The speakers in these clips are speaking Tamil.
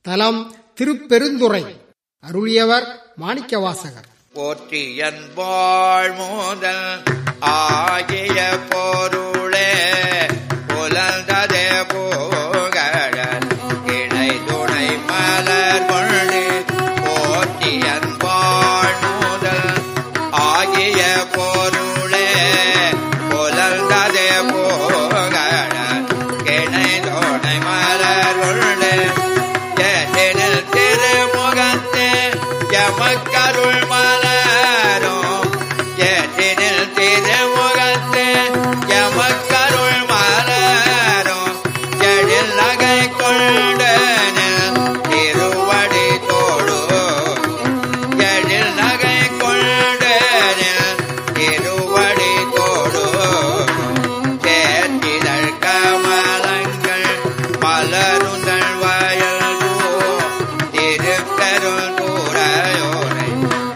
தலம் திருப்பெருந்துறை அருளியவர் மாணிக்கவாசகர் போற்றியன் வாழ் முதல் ஆகிய பொருளே புலந்ததே போகழ இணை துணை மலர் கொண்டு போற்றியன் வாழ் முதல் ஆகிய பொருளே புலந்ததே போகழ இணை துணை மலர் கொண்டு ஏனில் திருமுகத்தே எமக்கருள் மலரும் ஏனில் திருமுகத்தே எமக்கருள் மலரும் எழில் நகை கொண்டனில் திருவடி தோடு எழில் நகை கொண்டனில் திருவடி தோடு தேர்த்திதழ் கமலங்கள் மலருந்தள் வயல் திருக்கருள் தூரையோனை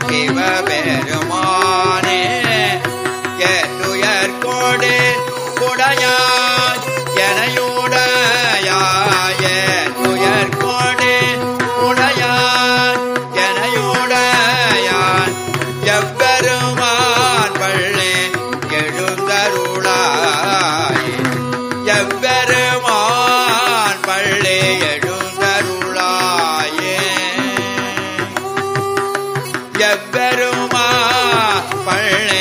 சிவபெருமானே ஏற்றுயர் கோடு குடையாய் எனையுடையாய் ஏற்றுயர் கோடு உடையாய் எனையுடையாய் எவ்வருமான் வள்ளே எழுந்தருளாய் எவ்வருமான் பள்ளி எழுந்தருளாயே எவ்வருமா பள்ளி